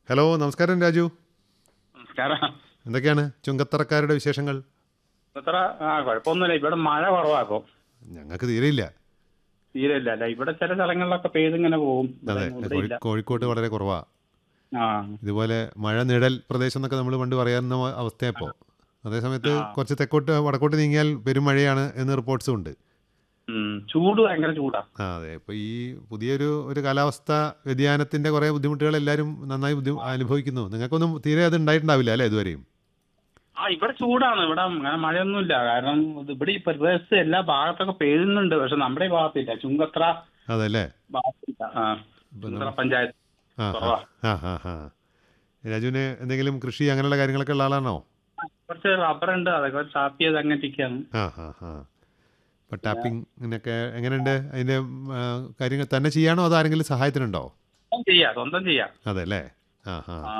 Hello നമസ്കാരം രാജു നമസ്കാരം എന്തൊക്കെയാണ് ചുങ്കത്തറക്കാരുടെ വിശേഷങ്ങൾ ഇത്ര ആ കുഴപ്പമൊന്നുമില്ല ഇവിടെ മഴ കുറവാക്കും ഞങ്ങൾക്ക് തീരെയില്ല തീരെ ഇല്ല അല്ല ഇവിടെ ചില സ്ഥലങ്ങളിലൊക്കെ പെയ്തിങ്ങനെ പോകും ഇവിടെ അതെ ഇവിടെ കോഴി- ഇല്ല കോഴിക്കോട്ട് വളരെ കുറവാ ആ ഇതുപോലെ മഴ നിഴൽ പ്രദേശം എന്നൊക്കെ നമ്മൾ പണ്ട് പറയാവുന്ന അവസ്ഥയപ്പോൾ അതേസമയത്ത് കുറച്ച് തെക്കോട്ട് വടക്കോട്ട് നീങ്ങിയാൽ പെരുമഴയാണ് എന്ന് റിപ്പോർട്ട്സും ഉണ്ട് ഉം. ചൂട് ഭയങ്കര ചൂടാ ആ അതെ ഇപ്പോൾ ഈ പുതിയൊരു ഒരു കാലാവസ്ഥ വ്യതിയാനത്തിൻ്റെ കുറേ ബുദ്ധിമുട്ടുകൾ എല്ലാവരും നന്നായി ബുദ്ധി അനുഭവിക്കുന്നു നിങ്ങൾക്കൊന്നും തീരെ അത് ഉണ്ടായിട്ടുണ്ടാവില്ല അല്ലേ ഇതുവരെയും ആ ഇവിടെ ചൂടാണ് ഇവിടെ അങ്ങനെ മഴയൊന്നുമില്ല കാരണം ഇത് ഇവിടെ ഈ പ്രദേശത്ത് എല്ലാ ഭാഗത്തൊക്കെ പെയ്യുന്നുണ്ട് പക്ഷെ നമ്മുടെ ഈ ഭാഗത്തില്ല ചുങ്കത്ര അതല്ലേ ഭാഗത്തില്ല ആ ചുങ്കത്ര പഞ്ചായത്ത് ആ കുറവാ ആ ആ ആ രാജുവിന് എന്തെങ്കിലും കൃഷി അങ്ങനെയുള്ള കാര്യങ്ങളൊക്കെ ഉള്ള ആളാണോ ആ, കുറച്ച് റബ്ബർ ഉണ്ട് അതൊക്കെ ടാപ്പ് ചെയ്ത് അങ്ങനെ ഇരിക്കുകയാണ് ആ ആ ആ ഇപ്പോൾ ടാപ്പിങ്ങിനൊക്കെ എങ്ങനെയുണ്ട് അതിൻ്റെ കാര്യങ്ങൾ തന്നെ ചെയ്യാണോ അതോ ആരെങ്കിലും സഹായത്തിനുണ്ടോ സ്വന്തം ചെയ്യാം സ്വന്തം ചെയ്യാം അതെ അല്ലേ ആ ആ ആ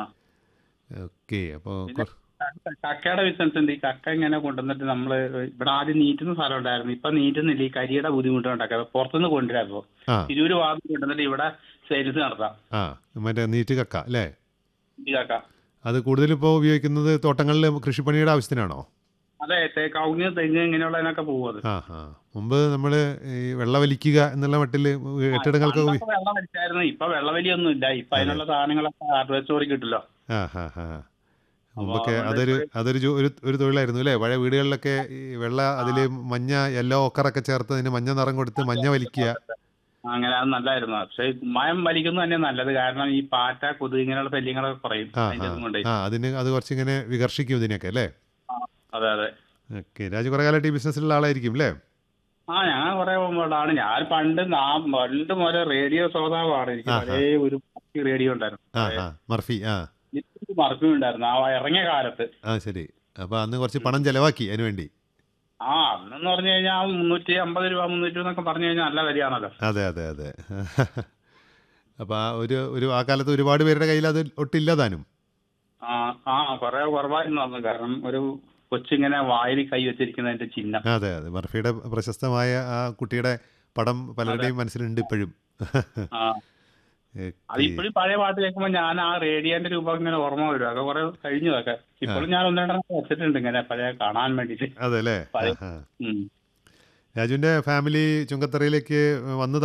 ഓക്കെ അപ്പോൾ കക്ക- കക്കയുടെ ബിസിനസ് ഉണ്ട് ഈ കക്ക ഇങ്ങനെ കൊണ്ടുവന്നിട്ട് നമ്മള് ഇവിടെ ആദ്യം നീറ്റുന്ന സ്ഥലം ഉണ്ടായിരുന്നു ഇപ്പൊ നീറ്റുന്നില്ല ഈ കരിയുടെ ബുദ്ധിമുട്ട് ഉണ്ടാക്കുക പുറത്തുനിന്ന് കൊണ്ടുവരാപ്പോ ആ തിരൂര് വാദം കൊണ്ടുവന്നിട്ട് ഇവിടെ സെയിൽസ് നടത്താം ആ മറ്റേ നീറ്റ് കക്ക അല്ലേ ഈ കക്ക അത് കൂടുതലും ഇപ്പോൾ ഉപയോഗിക്കുന്നത് തോട്ടങ്ങളിൽ കൃഷിപ്പണിയുടെ ആവശ്യത്തിനാണോ അതെ തേ- കവുങ്ങ് തെങ്ങ് ഇങ്ങനെയുള്ളതിനൊക്കെ പോകും അത് ആ ആ മുമ്പ് നമ്മൾ ഈ വെള്ളവലിക്കുക എന്നുള്ള മട്ടിൽ കെട്ടിടങ്ങൾക്ക് ഉപ- പണ്ടൊക്കെ വെള്ളം വലിച്ചായിരുന്നു ഇപ്പൊ വെള്ളവലിയൊന്നും ഇല്ല ഇപ്പൊ അതിനുള്ള സാധനങ്ങളൊക്കെ ഹാർഡ്വെയർ സ്റ്റോറി കിട്ടില്ലോ ആ ആ ആ മുമ്പൊക്കെ അതൊരു അതൊരു ജോ- ഒരു ഒരു തൊഴിലായിരുന്നു അല്ലേ പഴയ വീടുകളിലൊക്കെ ഈ വെള്ള അതിൽ മഞ്ഞ യെല്ലോ ഒക്കറൊക്കെ ചേർത്ത് അതിന് മഞ്ഞ നിറം കൊടുത്ത് മഞ്ഞ വലിക്കുക അങ്ങനെ അത് നല്ലായിരുന്നു പക്ഷെ കുമ്മായം വലിക്കുന്നത് തന്നെ നല്ലത് കാരണം ഈ പാറ്റ കൊതുക് ഇങ്ങനെയുള്ള ശല്യങ്ങളൊക്കെ കുറയും ആ അതിന്റെ ആ ഇതും കൊണ്ട് ആ അതിന് അത് കുറച്ചിങ്ങനെ വികർഷിക്കും ഇതിനൊക്കെ അല്ലേ അതെ അതെ ഓക്കെ രാജു കുറേ കാലമായിട്ട് ഈ ബിസിനസ്സിലുള്ള ആളായിരിക്കും അല്ലേ ആ ഞാൻ കുറെ മുമ്പാണ് ഞാൻ പണ്ട് നാ- പണ്ട് മുതലേ റേഡിയോ ശ്രോതാവാണ് എനിക്ക് ആഹാ. പഴയ ഒരു റേഡിയോ ഉണ്ടായിരുന്നു ആ ആ മർഫി ആ എനിക്ക് മറക്കും ഉണ്ടായിരുന്നു ആ ഇറങ്ങിയ കാലത്ത് ആ ശരി അപ്പോൾ അന്ന് കുറച്ച് പണം ചെലവാക്കി അതിന് വേണ്ടി ആ അന്നെന്ന് പറഞ്ഞു കഴിഞ്ഞാൽ മുന്നൂറ്റി അമ്പത് രൂപ മുന്നൂറ്റി എന്നൊക്കെ പറഞ്ഞു കഴിഞ്ഞാൽ നല്ല വിലയാണല്ലോ അതെ അതെ അതെ അപ്പോൾ ആ ഒരു ഒരു ആ കാലത്ത് ഒരുപാട് പേരുടെ കയ്യിൽ അത് ഒട്ടില്ല താനും ആ ആ കുറെ കുറവായിരുന്നു അന്ന് കാരണം ഒരു കൊച്ചിങ്ങനെ വായിൽ കൈ വെച്ചിരിക്കുന്നതിന്റെ ചിഹ്നം അതെ അതെ മർഫിയുടെ പ്രശസ്തമായ ആ കുട്ടിയുടെ പടം പലരുടെയും മനസ്സിലുണ്ട് ഇപ്പോഴും ആ അത് ഇപ്പോഴും പഴയ പാട്ട് കേൾക്കുമ്പോൾ ഞാൻ ആ റേഡിയോന്റെ രൂപം ഇങ്ങനെ ഓർമ്മ വരും അതൊക്കെ കുറെ കഴിഞ്ഞു അതൊക്കെ ഇപ്പോഴും ഞാൻ ഒന്ന് രണ്ടെണ്ണം വെച്ചിട്ടുണ്ട് ഇങ്ങനെ പഴയ കാണാൻ വേണ്ടിട്ട് അതെ അല്ലേ പഴയ- ആ, ആ. ഉം രാജുവിൻ്റെ ഫാമിലി ചുങ്കത്തറയിലേക്ക് വന്ന്